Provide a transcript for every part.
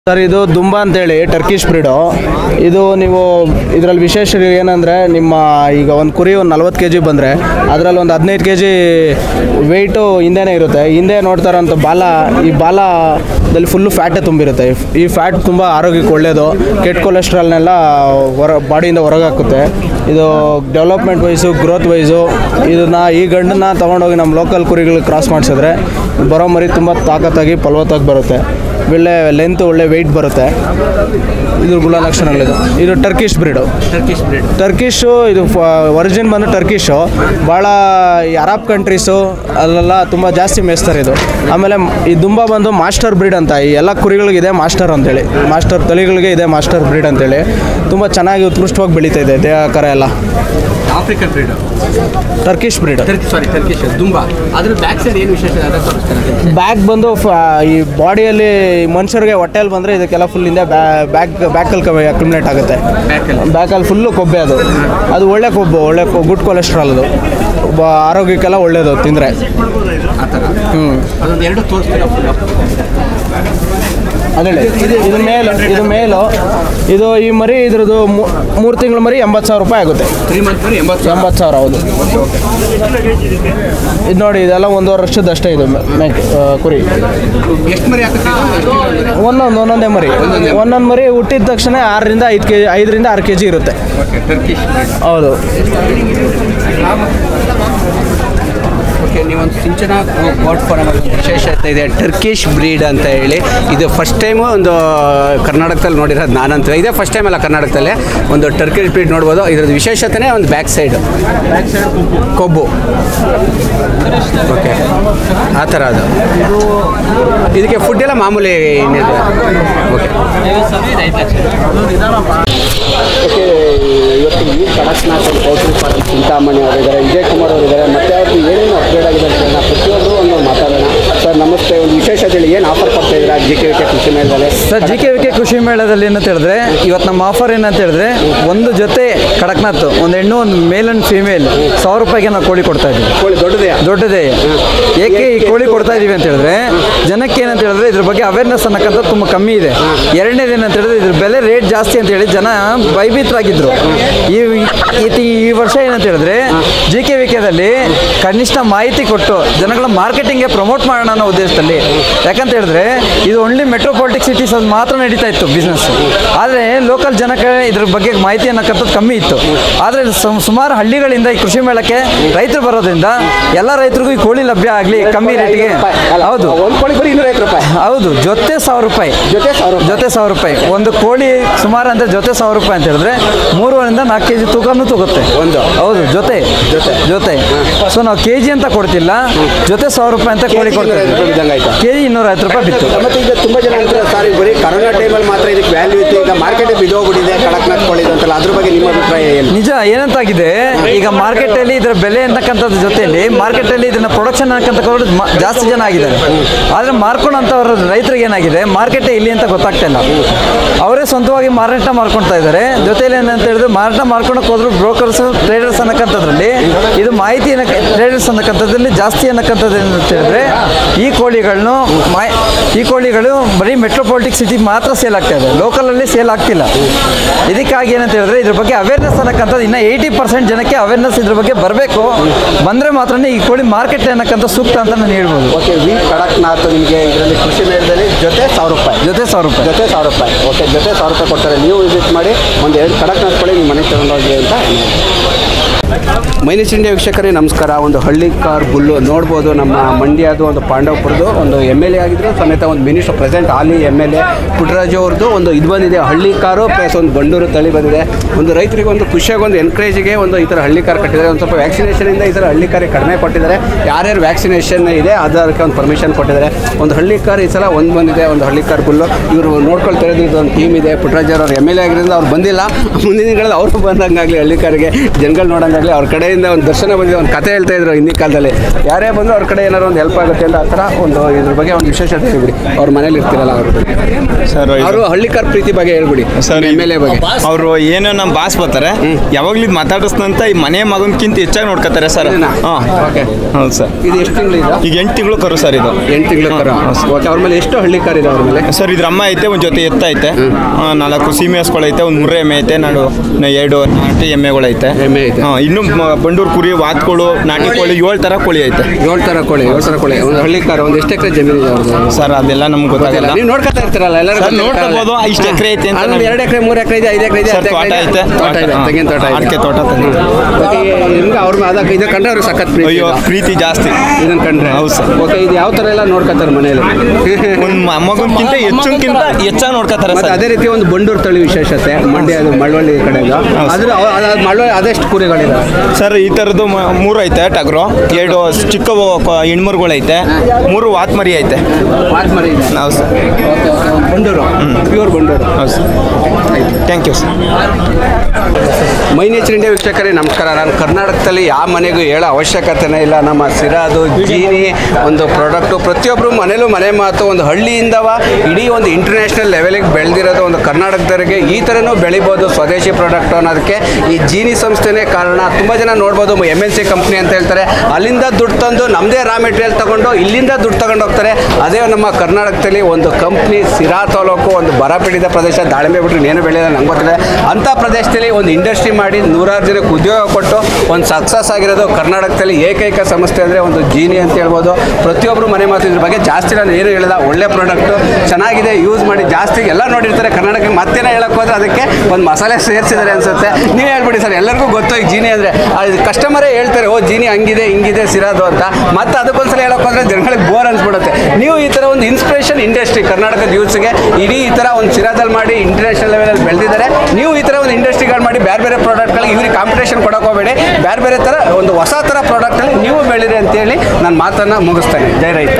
Sir ಇದು ದುಂಬಾ ಅಂತೇಳಿ Turkish breed ಇದು ನೀವು ಇದರಲ್ಲಿ ವಿಶೇಷ ಏನಂದರೆ ನಿಮ್ಮ ಈಗ ಒಂದು ಕುರಿ ಒಂದು ನಲ್ವತ್ತು ಕೆ ಜಿ ಬಂದರೆ ಅದರಲ್ಲಿ ಒಂದು ಹದಿನೈದು ಕೆ ಜಿ ವೆಯ್ಟು ಹಿಂದೆನೇ ಇರುತ್ತೆ ಹಿಂದೆ ನೋಡ್ತಾರಂಥ ಬಾಲ ಈ ಬಾಲದಲ್ಲಿ ಫುಲ್ಲು ಫ್ಯಾಟೇ ತುಂಬಿರುತ್ತೆ ಈ ಫ್ಯಾಟ್ ತುಂಬ ಆರೋಗ್ಯಕ್ಕೆ ಒಳ್ಳೆಯದು ಕೆಟ್ಟ ಕೊಲೆಸ್ಟ್ರಾಲ್ನೆಲ್ಲ ಹೊರ ಬಾಡಿಯಿಂದ ಹೊರಗೆ ಹಾಕುತ್ತೆ ಇದು ಡೆವಲಪ್ಮೆಂಟ್ ವೈಸು ಗ್ರೋತ್ ವೈಸು ಇದನ್ನು ಈ ಗಂಡನ್ನ ತೊಗೊಂಡೋಗಿ ನಮ್ಮ ಲೋಕಲ್ ಕುರಿಗಳಿಗೆ ಕ್ರಾಸ್ ಮಾಡಿಸಿದ್ರೆ ಬರೋ ಮರಿ ತುಂಬ ತಾಕತ್ತಾಗಿ ಫಲವತ್ತಾಗಿ ಬರುತ್ತೆ ಒಳ್ಳೆ ಲೆಂತ್ ಒಳ್ಳೆ ವೆಯ್ಟ್ ಬರುತ್ತೆ ಇದು ಗುಣಲಕ್ಷಣಗಳಿದು ಇದು Turkish breed Turkish breed Turkish ಇದು ಒರಿಜಿನ್ ಬಂದು ಟರ್ಕಿಶು ಭಾಳ ಈ ಅರಬ್ ಕಂಟ್ರೀಸು ಅಲ್ಲೆಲ್ಲ ತುಂಬ ಜಾಸ್ತಿ ಮೇಯಿಸ್ತಾರೆ ಇದು ಆಮೇಲೆ ಈ ದುಂಬ ಬಂದು ಮಾಸ್ಟರ್ ಬ್ರೀಡ್ ಅಂತ ಈ ಎಲ್ಲ ಕುರಿಗಳಿಗಿದೆ ಮಾಸ್ಟರ್ ಅಂತೇಳಿ ಮಾಸ್ಟರ್ ತಳಿಗಳಿಗೆ ಇದೆ ಮಾಸ್ಟರ್ ಬ್ರೀಡ್ ಅಂತೇಳಿ ತುಂಬ ಚೆನ್ನಾಗಿ ಉತ್ಕೃಷ್ಟವಾಗಿ ಬೆಳೀತಾ ಇದೆ ದೇಹಕರ ಎಲ್ಲ African breed Turkish breed Turkey sorry Turkish ತುಂಬಾ ಅದ್ರ ಬ್ಯಾಕ್ ಸೈಡ್ ಏನು ವಿಶೇಷ ಅದ ತೋರಿಸ್ತಾರೆ ಬ್ಯಾಕ್ ಬಂದು ಫ- ಈ ಬಾಡಿಯಲ್ಲಿ ಮನುಷ್ಯರಿಗೆ ಹೊಟ್ಟೆಯಲ್ಲಿ ಬಂದರೆ ಇದಕ್ಕೆಲ್ಲ ಫುಲ್ ಹಿಂದೆ ಬ್ಯಾಕ್ ಬ್ಯಾಕಲ್ಲಿ ಅಕ್ಯುಮಿಲೇಟ್ ಆಗುತ್ತೆ ಬ್ಯಾಕಲ್ಲಿ ಬ್ಯಾಕಲ್ಲಿ ಫುಲ್ಲು ಕೊಬ್ಬೆ ಅದು ಅದು ಒಳ್ಳೆ ಕೊಬ್ಬು ಒಳ್ಳೆ ಗುಡ್ ಕೊಲೆಸ್ಟ್ರಾಲ್ ಅದು ಒಬ್ಬ ಆರೋಗ್ಯಕ್ಕೆಲ್ಲ ಒಳ್ಳೆಯದು ತಿಂದರೆ ಆ ಥರ ಹ್ಞೂ ಅದೊಂದು ಎರಡು ತೋರಿಸ್ತೀರಾ ಫುಲ್ ಅದೇ ಇದು ಮೇಲು ಇದು ಮೇಲು ಇದು ಈ ಮರಿ ಇದ್ರದ್ದು ಮೂರು ತಿಂಗಳ ಮರಿ ಎಂಬತ್ತು ಸಾವಿರ ರೂಪಾಯಿ ಆಗುತ್ತೆ ತ್ರೀ ಮಂತ್ ಬರೀ ಎಂಬತ್ತು ಸಾವಿರ ಎಂಬತ್ತು ಸಾವಿರ ಹೌದು ಇದು ನೋಡಿ ಇದೆಲ್ಲ ಒಂದೂವರೆ ವರ್ಷದ ಅಷ್ಟೇ ಇದು ಮೆ- ಮೇಕೆ ಆ, ಕುರಿ ಎಷ್ಟು ಮರಿ ಹಾಕುತ್ತೆ ಇದು? ಒಂದೊಂದು ಒಂದೊಂದೇ ಮರಿ ಒಂದೊಂದು ಮರಿ ಹುಟ್ಟಿದ ತಕ್ಷಣ ಆರರಿಂದ ಐದು ಕೆ ಜಿ ಐದರಿಂದ ಆರು ಕೆ ಜಿ ಇರುತ್ತೆ ಓಕೆ ಟರ್ಕಿಶ್ ಬ್ರೀಡ್ ಹೌದು ಓಕೆ ನೀವೊಂದು ಸಿಂಚನ ಗೋಟ್ ಫಾರಮ್ ವಿಶೇಷತೆ ಇದೆ ಟರ್ಕಿಶ್ ಬ್ರೀಡ್ ಅಂತ ಹೇಳಿ ಇದು ಫಸ್ಟ್ ಟೈಮು ಒಂದು ಕರ್ನಾಟಕದಲ್ಲಿ ನೋಡಿರೋದು ನಾನಂತ ಇದೇ ಫಸ್ಟ್ ಟೈಮ್ ಅಲ್ಲ ಕರ್ನಾಟಕದಲ್ಲಿ ಒಂದು ಟರ್ಕಿಶ್ ಬ್ರೀಡ್ ನೋಡ್ಬೋದು ಇದ್ರದ್ದು ವಿಶೇಷತೆನೇ ಒಂದು ಬ್ಯಾಕ್ ಸೈಡ್ ಕೊಬ್ಬು ಓಕೆ ಆ ಥರ ಅದು ಇದಕ್ಕೆ ಫುಡ್ ಎಲ್ಲ ಮಾಮೂಲಿ ಏನಿದೆ ಓಕೆ ಓಕೆ ಇವತ್ತು ಈ ಕಡಕ್ನಾಥ್ ಪೌಲ್ಟ್ರಿ ಫಾರ್ಮ್ ಚಿಂತಾಮಣಿ ಅವರಿದ್ದಾರೆ ವಿಜಯ್ ಕುಮಾರ್ ಅವರಿದ್ದಾರೆ ಮತ್ತೆ ಅವ್ರದ್ದು ಏನೇನು ಅಪ್ಗ್ರೇಡ್ ಆಗಿದೆ ಅಂತ ಹೇಳೋಣ ಪ್ರತಿಯೊಬ್ಬರು ಒಂದು ಮಾತಾಡೋಣ ಸರ್ ನಮಸ್ತೆ ಒಂದು ವಿಶೇಷತೆ ಹೇಳಿ ಏನು ಆಫರ್ ಕೊಡ್ತಾ ಇದ್ದೀರಾ ಜಿ ಕೆ ವಿ ಕೆ ಕೃಷಿ ಮೇಳದಲ್ಲಿ sir G K V K ಕೃಷಿ ಮೇಳದಲ್ಲಿ ಏನಂತ ಹೇಳಿದ್ರೆ ಇವತ್ತು ನಮ್ಮ ಆಫರ್ ಏನಂತ ಹೇಳಿದ್ರೆ ಒಂದು ಜೊತೆ ಕಡಕ್ನಾಥ್ ಒಂದು ಹೆಣ್ಣು ಒಂದು ಮೇಲ್ ಅಂಡ್ ಫೀಮೇಲ್ ಸಾವಿರ ರೂಪಾಯಿಗೆ ನಾವು ಕೋಳಿ ಕೊಡ್ತಾ ಇದ್ದೀವಿ ಕೋಳಿ ದೊಡ್ಡದೇ ದೊಡ್ಡದೇ ಏಕೆ ಈ ಕೋಳಿ ಕೊಡ್ತಾ ಇದೀವಿ ಅಂತ ಹೇಳಿದ್ರೆ ಜನಕ್ಕೆ ಏನಂತ ಹೇಳಿದ್ರೆ ಇದ್ರ ಬಗ್ಗೆ ಅವೇರ್ನೆಸ್ ಅನ್ನಕ್ಕಂಥ ತುಂಬ ಕಮ್ಮಿ ಇದೆ ಎರಡನೇದು ಏನಂತ ಹೇಳಿದ್ರೆ ಇದ್ರ ಬೆಲೆ ರೇಟ್ ಜಾಸ್ತಿ ಅಂತ ಹೇಳಿ ಜನ ಭಯಭೀತರಾಗಿದ್ರು ಈ ಈ- ಈ ವರ್ಷ ಏನಂತ ಹೇಳಿದ್ರೆ ಜಿ ಕೆ ವಿ ಕೆದಲ್ಲಿ ಕನಿಷ್ಠ ಮಾಹಿತಿ ಕೊಟ್ಟು ಜನಗಳ ಮಾರ್ಕೆಟಿಂಗ್ಗೆ ಪ್ರಮೋಟ್ ಮಾಡೋಣ ಅನ್ನೋ ಉದ್ದೇಶದಲ್ಲಿ ಯಾಕಂತ ಹೇಳಿದ್ರೆ ಇದು ಓನ್ಲಿ ಮೆಟ್ರೋಪಾಲಿಟಿಕ್ ಸಿಟೀಸ್ ಅಲ್ಲಿ ಮಾತ್ರ ನಡೀತಾ ಇತ್ತು ಬಿಸ್ನೆಸ್ ಆದರೆ ಲೋಕಲ್ ಜನಕ್ಕೆ ಇದ್ರ ಬಗ್ಗೆ ಮಾಹಿತಿ ಅನ್ನಕ್ಕಂಥದ್ದು ಕಮ್ಮಿ ಇತ್ತು ಆದರೆ ಸುಮಾರು ಹಳ್ಳಿಗಳಿಂದ ಈ ಕೃಷಿ ಮೇಳಕ್ಕೆ ರೈತರು ಬರೋದ್ರಿಂದ ಎಲ್ಲ ರೈತರಿಗೂ ಈ ಕೋಳಿ ಲಭ್ಯ ಆಗಲಿ ಕಮ್ಮಿ ರೇಟಿಗೆ ಹೌದು ಒಂದು ಕೋಳಿ ಬರೀ ಇನ್ನೂರೈವತ್ತು ರೂಪಾಯಿ ಹೌದು ಜೊತೆ ಸಾವಿರ ರೂಪಾಯಿ ಜೊತೆ ಸಾವಿರ ರೂಪಾಯಿ. ಜೊತೆ ಸಾವಿರ ರೂಪಾಯಿ ಒಂದು ಕೋಳಿ ಸುಮಾರು ಅಂದ್ರೆ ಜೊತೆ ಸಾವಿರ ರೂಪಾಯಿ ಅಂತ ಹೇಳಿದ್ರೆ ಮೂರುವರೆಯಿಂದ ನಾಲ್ಕು ಕೆಜಿ ತೂಕನೂ ತೂಗುತ್ತೆ ಒಂದು. ಹೌದು ಜೊತೆ ಜೊತೆ. ಜೊತೆ ಸೊ ನಾವು ಕೆಜಿ ಅಂತ ಕೊಡ್ತಿಲ್ಲ ಜೊತೆ ಸಾವಿರ ರೂಪಾಯಿ ಅಂತ ಕೋಳಿ ಕೆಜಿ ಕೊಡ್ತೀವಿ ಇನ್ನೂರೈವತ್ತು ರೂಪಾಯಿ ಬಿದ್ದಂಗೆ ಆಯ್ತಾ? ಕೆಜಿ ಇನ್ನೂರ ಐವತ್ತು ರೂಪಾಯಿ ಬಿತ್ತು ಮತ್ತೆ ಈಗ ತುಂಬ ಜನ ಅಂತಾರೆ ಸರ್ ಈಗ ಬರೀ ಕರೋನಾ ಟೈಮಲ್ಲಿ ಮಾತ್ರ ಇದಕ್ಕೆ ವ್ಯಾಲ್ಯೂ ಇತ್ತು ಈಗ ಮಾರ್ಕೆಟಿಗೆ ಬಿದ್ದೋಗ್ಬಿಟ್ಟಿದೆ ಕಡಕ್ನಾಥ್ ಕೋಳಿ ಅಂತಲ್ಲ ಅದ್ರ ಬಗ್ಗೆ ನಿಮ್ಮ ಅಭಿಪ್ರಾಯ ಏನು ನಿಜ ಏನಂತಾಗಿದೆ ಈಗ ಮಾರ್ಕೆಟ್ ಅಲ್ಲಿ ಇದರ ಬೆಲೆ ಅಂತಕ್ಕಂಥದ್ದು ಜೊತೆಯಲ್ಲಿ ಮಾರ್ಕೆಟ್ ಅಲ್ಲಿ ಇದನ್ನ ಪ್ರೊಡಕ್ಷನ್ ಅನ್ನಕ್ಕಂಥವ್ರು ಮ- ಜಾಸ್ತಿ ಜನ ಆಗಿದ್ದಾರೆ ಆದ್ರೆ ಮಾರ್ಕೊಂಡಂತವ್ರ ರೈತರಿಗೆ ಏನಾಗಿದೆ ಮಾರ್ಕೆಟ್ ಇಲ್ಲಿ ಅಂತ ಗೊತ್ತಾಗ್ತಾ ಇಲ್ಲ ಅವರೇ ಸ್ವಂತವಾಗಿ ಮಾರಾಟ ಮಾಡ್ಕೊಳ್ತಾ ಇದ್ದಾರೆ ಜೊತೆಲಿ ಏನಂತ ಹೇಳಿದ್ರೆ ಮಾರಾಟ ಮಾಡ್ಕೊಳಕ್ ಹೋದ್ರು ಬ್ರೋಕರ್ಸ್ ಟ್ರೇಡರ್ಸ್ ಅನ್ನಕ್ಕಂಥದ್ರಲ್ಲಿ ಇದು ಮಾಹಿತಿ ಟ್ರೇಡರ್ಸ್ ಅನ್ನಕ್ಕಂಥದ್ರಲ್ಲಿ ಜಾಸ್ತಿ ಅನ್ನಕ್ಕಂಥದ್ದು ಏನಂತ ಹೇಳಿದ್ರೆ ಈ ಕೋಳಿಗಳನ್ನು ಮಾಯ್ ಈ ಕೋಳಿಗಳು ಬರೀ ಮೆಟ್ರೋಪಾಲಿಟಿಕ್ ಸಿಟಿ ಮಾತ್ರ ಸೇಲ್ ಆಗ್ತಾ ಇದೆ ಲೋಕಲಲ್ಲಿ ಸೇಲ್ ಆಗ್ತಿಲ್ಲ ಇದಕ್ಕಾಗಿ ಏನಂತ ಹೇಳಿದ್ರೆ ಇದ್ರ ಬಗ್ಗೆ ಅವೇರ್ನೆಸ್ ಅನ್ನಕ್ಕಂಥದ್ದು ಇನ್ನು ಏಯ್ಟಿ ಪರ್ಸೆಂಟ್ ಜನಕ್ಕೆ ಅವೇರ್ನೆಸ್ ಇದ್ರ ಬಗ್ಗೆ ಬರಬೇಕು ಬಂದರೆ ಮಾತ್ರನೇ ಈ ಕೋಳಿ ಮಾರ್ಕೆಟ್ ಅನ್ನಕ್ಕಂಥ ಸೂಕ್ತ ಅಂತ ನಾನು ಹೇಳ್ಬೋದು ಓಕೆ ವಿ ಕಡಕ್ನಾಥ್ ನಿಮಗೆ ಇದರಲ್ಲಿ ಕೃಷಿ ಮೇಳದಲ್ಲಿ ಜೊತೆ ಸಾವಿರ ರೂಪಾಯಿ ಜೊತೆ ಸಾವಿರ ರೂಪಾಯಿ ಜೊತೆ ಸಾವಿರ ರೂಪಾಯಿ ಓಕೆ ಜೊತೆ ಸಾವಿರ ರೂಪಾಯಿ ಕೊಡ್ತಾರೆ ನೀವು ವಿಸಿಟ್ ಮಾಡಿ ಒಂದು ಎರಡು ಕಡಕ್ನಾಥ್ ಕೋಳಿ ನಿಮ್ಮ ಮನೆಗೆ ತಗೊಂಡೋಗಿ ಅಂತ ಮೈನಸ್ ಇಂಡಿಯಾ ವೀಕ್ಷಕರೇ ನಮಸ್ಕಾರ ಒಂದು ಹಳ್ಳಿ ಕಾರ್ ಬುಲ್ಲು ನೋಡ್ಬೋದು ನಮ್ಮ ಮಂಡ್ಯದು ಒಂದು ಪಾಂಡವಪುರದು ಒಂದು ಎಮ್ ಎಲ್ ಎ ಆಗಿದ್ರು ಸಮೇತ ಒಂದು ಮಿನಿಸ್ಟರ್ ಪ್ರೆಸೆಂಟ್ ಹಾಲಿ ಎಮ್ ಎಲ್ ಎ ಪುಟ್ಟರಾಜು ಅವ್ರದ್ದು ಒಂದು ಇದು ಬಂದಿದೆ ಹಳ್ಳಿ ಕಾರು ಪ್ಲಸ್ ಒಂದು ಬಂಡೂರು ತಳಿ ಬಂದಿದೆ ಒಂದು ರೈತರಿಗೆ ಒಂದು ಖುಷಿಯಾಗಿ ಒಂದು ಎನ್ಕರೇಜಿಗೆ ಒಂದು ಈ ಥರ ಹಳ್ಳಿ ಕಾರ್ ಕಟ್ಟಿದ್ದಾರೆ ಒಂದು ಸ್ವಲ್ಪ ವ್ಯಾಕ್ಸಿನೇಷನಿಂದ ಈ ಥರ ಹಳ್ಳಿ ಕಾರಿಗೆ ಕಡಿಮೆ ಕೊಟ್ಟಿದ್ದಾರೆ ಯಾರ್ಯಾರು ವ್ಯಾಕ್ಸಿನೇಷನ್ ಇದೆ ಅದಕ್ಕೆ ಒಂದು ಪರ್ಮಿಷನ್ ಕೊಟ್ಟಿದ್ದಾರೆ ಒಂದು ಹಳ್ಳಿ ಕಾರ್ ಈ ಸಲ ಒಂದು ಬಂದಿದೆ ಒಂದು ಹಳ್ಳಿ ಕಾರ್ ಬುಲ್ಲು ಇವರು ನೋಡ್ಕೊಳ್ತಾ ಇರೋದು ಒಂದು ಟೀಮ್ ಇದೆ ಪುಟ್ಟರಾಜ್ ಅವ್ರು ಎಮ್ ಎಲ್ ಎ ಆಗಿರೋದ್ರಿಂದ ಅವ್ರು ಬಂದಿಲ್ಲ ಮುಂದಿನ ದಿನಗಳಲ್ಲಿ ಅವರು ಬಂದಂಗಾಗಲಿ ಹಳ್ಳಿ ಕಾರಿಗೆ ಜನಗಳು ನೋಡೋಂಗಾಗಲಿ ಕಾಲದಲ್ಲಿ ಅವ್ರ ಕಡೆಯಿಂದ ಒಂದು ದರ್ಶನ ಬಂದಿದೆ ಒಂದು ಕತೆ ಹೇಳ್ತಾ ಇದ್ರು ಹಿಂದಿನ ಕಾಲದಲ್ಲಿ ಯಾರೇ ಬಂದರೂ ಅವ್ರ ಕಡೆ ಏನಾದ್ರು ಒಂದು ಹೆಲ್ಪ್ ಆಗುತ್ತೆ ಅಂತ ಆ ಥರ ಒಂದು ಇದ್ರ ಬಗ್ಗೆ ಒಂದು ವಿಶೇಷತೆ ಹೇಳ್ಬಿಡಿ ಅವ್ರ ಮನೇಲಿ ಇರ್ತಿರಲ್ಲ ಅವ್ರ ಬಗ್ಗೆ ಸರ್ ಅವರು ಹಳ್ಳಿಕಾರ್ ಪ್ರೀತಿ ಬಗ್ಗೆ ಹೇಳ್ಬಿಡಿ ಸರ್ ಎಮ್ ಎಲ್ ಎ ಬಗ್ಗೆ ಅವರು ಏನೋ ನಮ್ಮ ಬಾಸ್ ಬರ್ತಾರೆ ಯಾವಾಗ್ಲೂ ಇದ್ ಮಾತಾಡಿಸ್ನಂತ ಈ ಮನೆ ಮಗನ್ಕಿಂತ ಹೆಚ್ಚಾಗಿ ನೋಡ್ಕೊತಾರೆ ಸರ್ ಇದನ್ನ? ಹಾಂ ಓಕೆ ಹೌದು ಸರ್ ಇದು ಎಷ್ಟು ತಿಂಗಳು ಇದು ಈಗ ಎಂಟು ತಿಂಗಳು ಕರು ಸರ್ ಇದು ಎಂಟು ತಿಂಗಳ ಕರ ಓಕೆ ಅವ್ರ ಮೇಲೆ ಎಷ್ಟು ಹಳ್ಳಿಕಾರ್ ಇದೆ ಅವ್ರ ಮೇಲೆ ಸರ್ ಇದ್ರ ಅಮ್ಮ ಐತೆ ಒಂದು ಜೊತೆ ಎತ್ತ ಐತೆ ಆ, ನಾಲ್ಕು ಸೀಮೆ ಹಸ್ಗಳೈತೆ ಒಂದು ಮುರ್ರೆ ಎಮ್ಮೆ ಐತೆ ನಾಡು ನ- ಎರಡು ನಾಟಿ ಎಮ್ಮೆಗಳೈತೆ ಎಮ್ಮೆ ಐತೆ. ಹಾಂ ಇನ್ನು ಮ- ಬಂಡೂರು ಕುರಿ ವಾತ್ಗಳು ನಾಟಿ ಕೋಳಿ ಏಳು ಥರ ಕೋಳಿ ಐತೆ ಏಳು ಥರ ಕೋಳಿ ಏಳು ಥರ ಕೋಳಿ ಒಂದು ಹಳ್ಳಿಕಾರ್ ಒಂದು ಎಷ್ಟು ಎಕರೆ ಜಮೀನು ಇದೆ ಅವ್ರದ್ದು ಸರ್ ಅದೆಲ್ಲ ನಮ್ಗೆ ಗೊತ್ತಾಗಲ್ಲ ನೀವು ನೋಡ್ಕೊತಾ ಇರ್ತೀರಲ್ಲ ಎಲ್ಲರೂ ಸರ್, ನೋಡ್ಕೊಬೋದು. ಇಷ್ಟು ಎಕ್ರೆ ಐತೆ ಅಂತ ಅದ್ರಲ್ಲಿ ನಮ್ಗೆ- ಎರಡು ಎಕರೆ ಮೂರು ಎಕರೆ ಇದೆ ಐದು ಎಕರೆ ಇದೆ ಸರ್, ಹತ್ತು ಎಕರೆ ತೋಟ ಇದೆ. ಐತೆ. ತೋಟ ಇದೆ ಹಾ. ತೆಂಗಿನ ತೋಟ ಇದೆ ಅಡಿಕೆ ತೋಟ ತೆಂಗಿನ ತೋಟ. ಓಕೆ, ನಿಮ್ಗೆ ಅವ್ರ ಅದಕ್ಕೆ ಇದು ಕಂಡ್ರೆ ಅವ್ರಿಗೆ ಸಖತ್ ಪ್ರೀತಿ ಅಯ್ಯೋ ಇದೆ. ಪ್ರೀತಿ ಜಾಸ್ತಿ ಇದನ್ನ ಕಂಡ್ರೆ ಹೌದು ಸರ್. ಓಕೆ ಇದು ಯಾವ ಥರ ಎಲ್ಲ ನೋಡ್ಕೊತಾರೆ ಮನೆಯಲ್ಲಿ ಒಂದು ಮಗನ್ಕಿಂತ ಹೆಚ್ಚುಕ್ಕಿಂತ ಹೆಚ್ಚಾಗಿ ನೋಡ್ಕೊತಾರೆ ಮತ್ತೆ ಸರ್ ಅದೇ ರೀತಿ ಒಂದು ಬಂಡೂರು ತಳಿ ವಿಶೇಷತೆ ಮಂಡ್ಯ ಅದು ಮಳವಳ್ಳಿ ಕಡೆದು ಅದ್ರ ಅವ- ಅದ್- ಅದ್ ಮಳವಳ್ಳಿ ಅದೆಷ್ಟು ಕುರಿಗಳಿದೆ ಸರ್ ಈ ಥರದ್ದು ಮ- ಮೂರು ಐತೆ ಟಗ್ರು ಎರಡು ಚಿಕ್ಕ ಹೆಣ್ಮರುಗಳು ಐತೆ ಮೂರು ವಾತ್ಮರಿ ಐತೆ ಮಾತು ಮರಿ ಇದೆ ಹೌದು ಸರ್ ಓಕೆ ಓಕೆ ಒಂದು ಬಂಡೂರು ಪ್ಯೂರ್ ಬಂಡೂರು ಹೌದು sir thank you sir my nature India ವೀಕ್ಷಕರೇ ನಮಸ್ಕಾರ ನಾನು ಕರ್ನಾಟಕದಲ್ಲಿ ಯಾವ ಮನೆಗೂ ಹೇಳೋ ಅವಶ್ಯಕತೆನೇ ಇಲ್ಲ ನಮ್ಮ ಸಿರಾದು ಜೀನಿ ಒಂದು ಪ್ರಾಡಕ್ಟು ಪ್ರತಿಯೊಬ್ಬರು ಮನೇಲೂ ಮನೆ ಮಾತು ಒಂದು ಹಳ್ಳಿಯಿಂದವ ಇಡೀ ಒಂದು ಇಂಟರ್ನ್ಯಾಷನಲ್ ಲೆವೆಲಿಗೆ ಬೆಳೆದಿರೋದು ಒಂದು ಕರ್ನಾಟಕದವರಿಗೆ ಈ ಥರನೂ ಬೆಳಿಬೋದು ಸ್ವದೇಶಿ ಪ್ರಾಡಕ್ಟ್ ಅನ್ನೋದಕ್ಕೆ ಈ ಜೀನಿ ಸಂಸ್ಥೆನೇ ಕಾರಣ ತುಂಬ ಜನ ನೋಡ್ಬೋದು ಎಮ್ ಎನ್ ಸಿ ಕಂಪ್ನಿ ಅಂತ ಹೇಳ್ತಾರೆ ಅಲ್ಲಿಂದ ದುಡ್ಡು ತಂದು ನಮ್ಮದೇ ರಾ ಮೆಟೀರಿಯಲ್ ತಗೊಂಡು ಇಲ್ಲಿಂದ ದುಡ್ಡು ತಗೊಂಡು ಹೋಗ್ತಾರೆ ಅದೇ ನಮ್ಮ ಕರ್ನಾಟಕದಲ್ಲಿ ಒಂದು ಕಂಪ್ನಿ ಸಿರಾ ತಾಲೂಕು ಒಂದು ಬರಪೀಡಿತ ಪ್ರದೇಶ ದಾಳಿಂಬೆ ಬಿಟ್ಟರೆ ಇನ್ನೇನು ಬೆಳೆಯೋದು ನಂಗೆ ಗೊತ್ತಿದೆ ಅಂಥ ಪ್ರದೇಶದಲ್ಲಿ ಒಂದು ಇಂಡಸ್ಟ್ರಿ ಮಾಡಿ ನೂರಾರು ಜನಕ್ಕೆ ಉದ್ಯೋಗ ಕೊಟ್ಟು ಒಂದು ಸಕ್ಸಸ್ ಆಗಿರೋದು ಕರ್ನಾಟಕದಲ್ಲಿ ಏಕೈಕ ಸಂಸ್ಥೆ ಅಂದರೆ ಒಂದು ಜೀನಿ ಅಂತ ಹೇಳ್ಬೋದು ಪ್ರತಿಯೊಬ್ಬರು ಮನೆ ಮಾತು ಇದ್ರ ಬಗ್ಗೆ ಜಾಸ್ತಿ ನಾನು ಏನು ಹೇಳಿಲ್ಲ ಒಳ್ಳೆ ಪ್ರಾಡಕ್ಟು ಚೆನ್ನಾಗಿದೆ ಯೂಸ್ ಮಾಡಿ ಜಾಸ್ತಿ ಎಲ್ಲ ನೋಡಿರ್ತಾರೆ ಕರ್ನಾಟಕಕ್ಕೆ ಮತ್ತೇನೋ ಹೇಳಕ್ಕೆ ಹೋದ್ರೆ ಅದಕ್ಕೆ ಒಂದು ಮಸಾಲೆ ಸೇರಿಸಿದ್ದಾರೆ ಅನ್ಸುತ್ತೆ ನೀವು ಹೇಳ್ಬಿಡಿ ಸರ್ ಎಲ್ಲರಿಗೂ ಗೊತ್ತು ಈಗ ಜೀನಿ ಅಂದರೆ ಕಸ್ಟಮರೇ ಹೇಳ್ತಾರೆ ಓ ಜೀನಿ ಹಂಗಿದೆ ಹಿಂಗಿದೆ ಸಿರೋದು ಅಂತ ಮತ್ತೆ ಅದಕ್ಕೊಂದ್ಸಲ ಹೇಳಕ್ಕೆ ಹೋದ್ರೆ ಜನಗಳಿಗೆ ಬೋರ್ ಅನ್ಸ್ಬಿಡುತ್ತೆ ನೀವು ಈ ಥರ ಒಂದು ಇನ್ಸ್ಪಿರೇಷನ್ ಇಂಡಸ್ಟ್ರಿ ಕರ್ನಾಟಕದ ಯೂತ್ಸ್ಗೆ ಇಡೀ ಈ ಥರ ಒಂದು ಸಿರಾದಲ್ಲಿ ಮಾಡಿ ಇಂಟರ್ನ್ಯಾಷನಲ್ ಲೆವೆಲಲ್ಲಿ ಬೆಳೆದಿದ್ದಾರೆ ನೀವು ಈ ಥರ ಒಂದು ಇಂಡಸ್ಟ್ರಿಗಳು ಮಾಡಿ ಬೇರೆ ಬೇರೆ ಪ್ರಾಡಕ್ಟ್ಗಳಿಗೆ ಇವ್ರಿಗೆ ಕಾಂಪಿಟೇಷನ್ ಕೊಡೋಕೆ ಹೋಗಬೇಡಿ ಬೇರೆ ಬೇರೆ ಥರ ಒಂದು ಹೊಸ ಥರ ಪ್ರಾಡಕ್ಟಲ್ಲಿ ನೀವು ಬೆಳೀರಿ ಅಂತೇಳಿ ನಾನು ಮಾತನ್ನು ಮುಗಿಸ್ತೇನೆ ಜೈ ರೈತ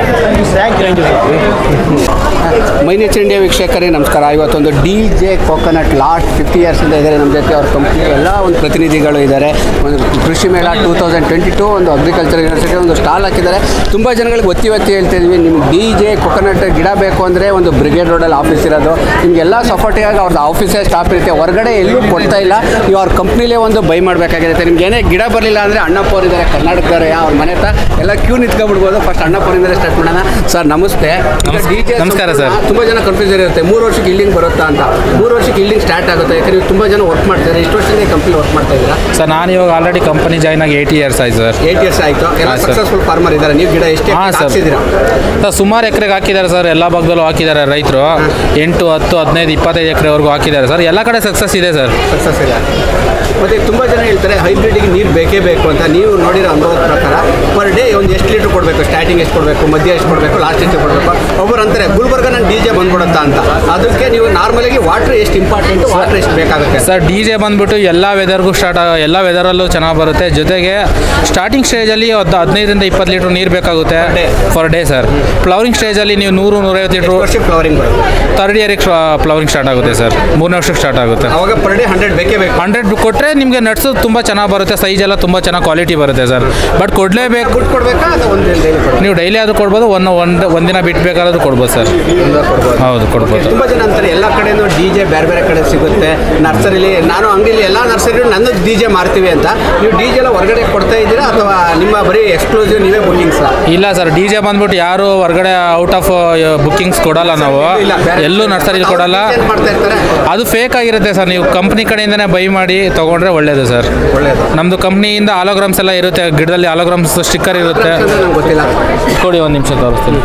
ಮೈನೇಚ್ ಇಂಡಿಯಾ ವೀಕ್ಷಕರಿಗೆ ನಮಸ್ಕಾರ ಇವತ್ತೊಂದು D J coconut last fifty ಇಯರ್ಸಿಂದ ಇದ್ದಾರೆ ನಮ್ಮ ಜೊತೆ ಅವ್ರ ಕಂಪ್ನಿ ಎಲ್ಲ ಒಂದು ಪ್ರತಿನಿಧಿಗಳು ಇದ್ದಾರೆ ಒಂದು ಕೃಷಿ ಮೇಳ ಟೂ ತೌಸಂಡ್ ಟ್ವೆಂಟಿ ಟೂ ಒಂದು ಅಗ್ರಿಕಲ್ಚರ್ ಯೂನಿವರ್ಸಿಟಿ ಒಂದು ಸ್ಟಾಲ್ ಹಾಕಿದ್ದಾರೆ ತುಂಬ ಜನಗಳಿಗೆ ಒತ್ತಿ ಒತ್ತಿ ಹೇಳ್ತಾ ಇದ್ವಿ ನಿಮ್ಗೆ ಡಿ ಜೆ ಕೊಕೊನಟ್ ಗಿಡ ಬೇಕು ಅಂದರೆ ಒಂದು ಬ್ರಿಗೇಡ್ ರೋಡಲ್ಲಿ ಆಫೀಸ್ ಇರೋದು ನಿಮಗೆಲ್ಲ ಸಪೋರ್ಟಿಗಾಗಿ ಅವ್ರದ್ದು ಆಫೀಸೇ ಸ್ಟಾಫ್ ಇರುತ್ತೆ ಹೊರಗಡೆ ಎಲ್ಲೂ ಕೊಡ್ತಾ ಇಲ್ಲ ನೀವು ಅವ್ರ ಕಂಪ್ನಿಲೇ ಒಂದು ಬೈ ಮಾಡಬೇಕಾಗಿರುತ್ತೆ ನಿಮ್ಗೆ ಏನೇ ಗಿಡ ಬರಲಿಲ್ಲ ಅಂದರೆ ಅಣ್ಣಪ್ಪವ್ರು ಇದ್ದಾರೆ ಕರ್ನಾಟಕದವ್ರೆ ಅವ್ರ ಮನೆ ಹತ್ರ ಎಲ್ಲ ಕ್ಯೂ ನಿಂತ್ಕೊಂಡ್ಬಿಡ್ಬೋದು ಫಸ್ಟ್ ಅಣ್ಣಪ್ಪವ್ರಿಂದಲೇ ಸ್ಟಾರ್ಟ್ ಮಾಡೋಣ ಸರ್ ನಮಸ್ತೆ ಡಿ ಜೆ ನಮಸ್ಕಾರ ಸರ್. ತುಂಬ ಜನ ಕನ್ಫ್ಯೂಸ್ ಇರುತ್ತೆ ಮೂರು ವರ್ಷಕ್ಕೆ ಇಲ್ಲಿಂಗ್ ಬರುತ್ತಾ ಅಂತ ಮೂರು ವರ್ಷಕ್ಕೆ ಇಲ್ಲಿಂಗ್ ಸ್ಟಾರ್ಟ್ ಆಗುತ್ತೆ ಯಾಕಂದ್ರೆ ನೀವು ತುಂಬ ಜನ ವರ್ಕ್ ಮಾಡ್ತಾರೆ ಇಷ್ಟು ವರ್ಷದಿಂದ ಕಂಪ್ನಿ ವರ್ಕ್ ಮಾಡ್ತಾ ಇದ್ದೀರಾ ಸರ್ ನಾನು ಇವಾಗ ಆಲ್ರೆಡಿ ಕಂಪನಿ ಜಾಯ್ನ್ ಆಗಿ ಏಯ್ಟ್ ಇಯರ್ಸ್ ಆಯ್ತು ಸರ್ ಏಟ್ ಇಯರ್ಸ್ ಆಯಿತು ಎಲ್ಲ ಹಾ, ಸರ್. ಸಕ್ಸಸ್ಫುಲ್ ಫಾರ್ಮರ್ ಇದ್ದಾರೆ ನೀವು ಗಿಡ ಎಷ್ಟು ಹಾಂ ಸರ್ ಹಾಕ್ಸಿದ್ದೀರಾ ಸರ್ ಸುಮಾರು ಎಕರೆಗೆ ಹಾಕಿದ್ದಾರೆ ಸರ್ ಎಲ್ಲ ಭಾಗದಲ್ಲೂ ಹಾಕಿದ್ದಾರೆ ರೈತರು ಎಂಟು ಹತ್ತು ಹದಿನೈದು ಇಪ್ಪತ್ತೈದು ಎಕರೆವರೆಗೂ ಹಾಕಿದ್ದಾರೆ ಸರ್ ಎಲ್ಲ ಕಡೆ ಸಕ್ಸಸ್ ಇದೆ ಸರ್ ಸಕ್ಸಸ್ ಇದೆ ಮತ್ತೆ ತುಂಬ ಜನ ಹೇಳ್ತಾರೆ ಹೈಬ್ರಿಡ್ಗೆ ನೀರು ಬೇಕೇ ಬೇಕು ಅಂತ ನೀವು ನೋಡಿರೋ ಅನುಭವದ ಪ್ರಕಾರ ಪರ್ ಡೇ ಒಂದು ಎಷ್ಟು ಲೀಟ್ರ್ ಕೊಡಬೇಕು ಸ್ಟಾರ್ಟಿಂಗ್ ಎಷ್ಟು ಕೊಡಬೇಕು ಮಧ್ಯ ಎಷ್ಟು ಕೊಡಬೇಕು ಲಾಸ್ಟ್ ಎಷ್ಟು ಕೊಡಬೇಕು ಒಬ್ಬರು ಅಂತಾರೆ ಗುಲ್ಬರ್ಗ ನಾನು ಡಿ ಜೆ ಬಂದ್ಬಿಡುತ್ತಾ ಅಂತ ಅದಕ್ಕೆ ನೀವು ನಾರ್ಮಲಾಗಿ ವಾಟರ್ ಎಷ್ಟು ಇಂಪಾರ್ಟೆಂಟು ವಾಟರ್ ಎಷ್ಟು ಬೇಕಾಗುತ್ತೆ ಸರ್ ಡಿ ಜೆ ಬಂದ್ಬಿಟ್ಟು ಎಲ್ಲ ವೆದರ್ಗೂ ಸ್ಟಾರ್ಟ್ ಎಲ್ಲ ವೆದರಲ್ಲೂ ಚೆನ್ನಾಗಿ ಬರುತ್ತೆ ಜೊತೆಗೆ ಸ್ಟಾರ್ಟಿಂಗ್ ಸ್ಟೇಜಲ್ಲಿ ಒಂದು ಹದಿನೈದರಿಂದ ಇಪ್ಪತ್ತು ಲೀಟ್ರ್ ನೀರು ಬೇಕಾಗುತ್ತೆ ಫರ್ ಡೇ ಸರ್ ಫ್ಲವರಿಂಗ್ ಸ್ಟೇಜಲ್ಲಿ ನೀವು ನೂರು ನೂರೈವತ್ತು ಲೀಟ್ರು ವರ್ಷಕ್ಕೆ ಫ್ಲವರಿಂಗ್ ಬರುತ್ತೆ ತರ್ಡ್ ಇಯರಿಗೆ ಫ್ಲವರಿಂಗ್ ಸ್ಟಾರ್ಟ್ ಆಗುತ್ತೆ ಸರ್ ಮೂರನೇ ವರ್ಷಕ್ಕೆ ಸ್ಟಾರ್ಟ್ ಆಗುತ್ತೆ ಅವಾಗ ಪರ್ ಡೇ ಹಂಡ್ರೆಡ್ ಬೇಕೇ ಬೇಕು ಹಂಡ್ರೆಡ್ ಕೊಟ್ಟರೆ ನಿಮಗೆ ನಟ್ಸು ತುಂಬ ಚೆನ್ನಾಗಿ ಬರುತ್ತೆ ಸೈಜ್ ಎಲ್ಲ ತುಂಬ ಚೆನ್ನಾಗಿ ಕ್ವಾಲಿಟಿ ಬರುತ್ತೆ ಸರ್ ಬಟ್ ಕೊಡಲೇಬೇಕು ದುಡ್ಡು ಕೊಡಬೇಕಾ ಅಥವಾ ಒಂದು ಡೈಲಿ ಕೊಡಬೇಕಾ ನೀವು ಡೈಲಿ ಆದರೂ ಕೊಡ್ಬೋದು ಒಂದು ಒಂದು ಒಂದಿನ ಬಿಟ್ಟು ಬೇಕಾದ್ರೂ ಕೊಡ್ಬೋದು ಸರ್ ಕೊಡ್ಬೋದು ಹೌದು ಕೊಡ್ಬೋದು ತುಂಬ ಜನ ಅಂತಾರೆ ಎಲ್ಲ ಕಡೆನೂ ಡಿ ಜೆ ಬೇರೆ ಬೇರೆ ಕಡೆ ಸಿಗುತ್ತೆ ನರ್ಸರಿಲಿ ನಾನು ಅಂಗಡಿಲಿ ಎಲ್ಲ ನರ್ಸರಿ ನನ್ನ ಡಿ ಜೆ ಮಾರ್ತೀವಿ ಅಂತ ನೀವು ಡಿ ಜೆ ಎಲ್ಲ ಹೊರಗಡೆ ಕೊಡ್ತಾ ಇದ್ದೀರಾ ಅಥವಾ ನಿಮ್ಮ ಬರೀ ಎಕ್ಸ್ಕ್ಲೂಸಿವ್ ನೀವೇ ಬುಕಿಂಗ್ಸ್ ಇಲ್ಲ ಸರ್ ಡಿ ಜೆ ಬಂದ್ಬಿಟ್ಟು ಯಾರು ಹೊರಗಡೆ ಔಟ್ ಆಫ್ ಬುಕ್ಕಿಂಗ್ಸ್ ಕೊಡಲ್ಲ ನಾವು ಇಲ್ಲ, ಬೇರೆ- ಎಲ್ಲೂ ನರ್ಸರಿ ಕೊಡಲ್ಲ ಏನ್ ಮಾಡ್ತಾ ಇರ್ತಾರೆ ಅದು ಫೇಕ್ ಆಗಿರುತ್ತೆ ಸರ್ ನೀವು ಕಂಪ್ನಿ ಕಡೆಯಿಂದನೇ ಬೈ ಮಾಡಿ ತೊಗೊಂಡ್ರೆ ಒಳ್ಳೇದು ಸರ್ ಒಳ್ಳೇದು ನಮ್ಮದು ಕಂಪ್ನಿಯಿಂದ ಆಲೋಗ್ರಾಮ್ಸ್ ಎಲ್ಲ ಇರುತ್ತೆ ಗಿಡದಲ್ಲಿ ಆಲೋಗ್ರಾಮ್ಸ್ ಸ್ಟಿಕ್ಕರ್ ಇರುತ್ತೆ ನಂಗೆ ಗೊತ್ತಿಲ್ಲ ಕೊಡಿ ಒಂದು ನಿಮಿಷ ತೋರಿಸ್ತೀನಿ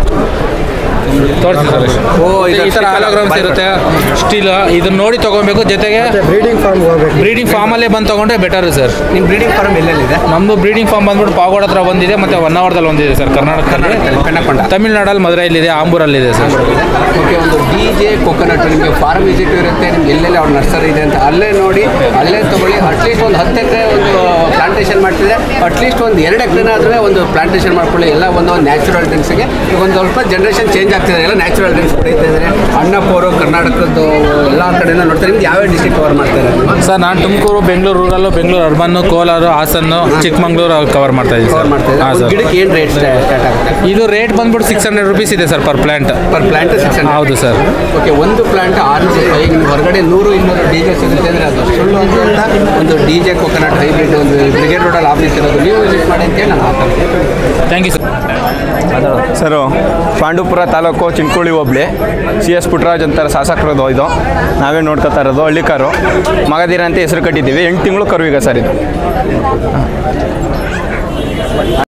ತೋರಿಸಿ ಸರ್ ಓ, ಈ ಇದು ಥರ sticker ಆಲೋಗ್ರಾಮ್ಸ್ ಬರ್ಬೋದು. ಇರುತ್ತೆ ಸ್ಟೀಲ್ ಇದನ್ನ ನೋಡಿ ತಗೊಬೇಕು ಜೊತೆಗೆ ಬ್ರೀಡಿಂಗ್ ಫಾರ್ಮ್ ಹೋಗ್ಬೇಕು ಬ್ರೀಡಿಂಗ್ ಫಾರ್ಮಲ್ಲೇ ಬಂದು ತಗೊಂಡ್ರೆ ಬೆಟರ್ ಸರ್ ನಿಮ್ಮ ಬ್ರೀಡಿಂಗ್ ಫಾರ್ಮ್ ಎಲ್ಲೆಲ್ಲಿದೆ ನಮ್ಮದು ಬ್ರೀಡಿಂಗ್ ಫಾರ್ಮ್ ಬಂದ್ಬಿಟ್ಟು ಪಾವಗಡ ಹತ್ರ ಒಂದಿದೆ ಮತ್ತೆ ಹೊನ್ನಾವರದಲ್ಲಿ ಒಂದಿದೆ ಸರ್ ಕರ್ನಾಟಕದಲ್ಲಿ ಕರ್ನಾಟಕದಲ್ಲಿ ಪೆನ್ನಕೊಂಡ ತಮಿಳ್ನಾಡಲ್ಲಿ ಮದುರೈಲಿದೆ ಆಂಬೂರಲ್ಲಿದೆ ಸರ್ ಓಕೆ ಒಂದು ಡಿ ಜೆ ಕೊಕೊನಟ್ ನಿಮಗೆ ಫಾರ್ಮ್ ವಿಸಿಟ್ ಇರುತ್ತೆ ನಿಮ್ಗೆ ಎಲ್ಲೆಲ್ಲಿ ಅವ್ರ ನರ್ಸರಿ ಇದೆ ಅಂತ ಅಲ್ಲೇ ನೋಡಿ ಅಲ್ಲೇ ತಗೊಳ್ಳಿ ಅಟ್ಲೀಸ್ಟ್ ಒಂದು ಹತ್ತು ಎಕರೆ ಒಂದು ಪ್ಲಾಂಟೇಶನ್ ಮಾಡ್ತಿದ್ರೆ ಅಟ್ಲೀಸ್ಟ್ ಒಂದು ಎರಡು ಎಕರೆನಾದ್ರೆ ಒಂದು ಪ್ಲಾಂಟೇಶನ್ ಮಾಡ್ಕೊಳ್ಳಿ ಎಲ್ಲ ಒಂದು ನ್ಯಾಚುರಲ್ ಡ್ರಿಂಕ್ಸ್ಗೆ ಈಗ ಒಂದು ಸ್ವಲ್ಪ ಜನ್ರೇಷನ್ ಚೇಂಜ್ ಆಗ್ತಿದೆ ಮಾಡ್ತಿದ್ದಾರೆ ಎಲ್ಲ ನ್ಯಾಚುರಲ್ ಡ್ರಿಂಕ್ಸ್ ಕುಡಿತಾ ಇದ್ದಾರೆ ಅಣ್ಣಪ್ಪವರು ಕರ್ನಾಟಕದ್ದು ಎಲ್ಲ ಕಡೆಯಿಂದ ನೋಡ್ತಾರೆ ನಿಮ್ದು ಯಾವ ಡಿಸ್ಟ್ರಿಕ್ಟ್ ಕವರ್ ಮಾಡ್ತಾರೆ ಸರ್ ನಾನು Tumkur Bengaluru rural Bengaluru urban Kolar Hassan Chikmagalur cover ಮಾಡ್ತಾ ಇದ್ದೀನಿ ಕವರ್ ಮಾಡ್ತಾ ಹಾಂ ಇದ್ದಾರೆ ಸರ್ ಗಿಡಕ್ಕೆ ಏನು ರೇಟ್ ಸ್ಟಾರ್ಟ್ ಆಗುತ್ತೆ ಇದು ರೇಟ್ ಬಂದ್ಬಿಟ್ಟು ಸಿಕ್ಸ್ ಹಂಡ್ರೆಡ್ ರುಪೀಸ್ ಇದೆ sir per plant per plant six ಹೌದು ಸರ್ ಓಕೆ ಒಂದು ಪ್ಲಾಂಟ್ ಆರುನೂರು ರೂಪಾಯಿ ಈಗ ನೀವು ಹೊರಗಡೆ ನೂರು ಇನ್ನೂರು ಡಿ ಜೆ ಸಿಗುತ್ತೆ ಅಂದರೆ ಅದು ಸುಳ್ಳು ಅಂತ ಒಂದು ಡಿ ಜೆ ಕೊಕೊನಟ್ ಹೈಬ್ರಿಡ್ ಒಂದು ಬ್ರಿಗೇಡ್ ರೋಡಲ್ಲಿ ಆಫೀಸ್ ಇರೋದು ನೀವು ವಿಸಿಟ್ ಮಾಡಿ ಅಂತೇಳಿ ನಾನು ಮಾತಾಡ್ತೀನಿ thank you sir sir Pandupura taluk Chinkuli hobli C S Puttaraj ಅಂತಾರೆ ಶಾಸಕರದು ಇದು ನಾವೇ ನೋಡ್ಕೊತಾ ಇರೋದು ಹಳ್ಳಿ ಕಾರು ಮಗದೀರ ಅಂತ ಹೆಸರು ಕಟ್ಟಿದ್ದೀವಿ ಎಂಟು ತಿಂಗಳು ಕರು ಈಗ ಸರ್ ಇದು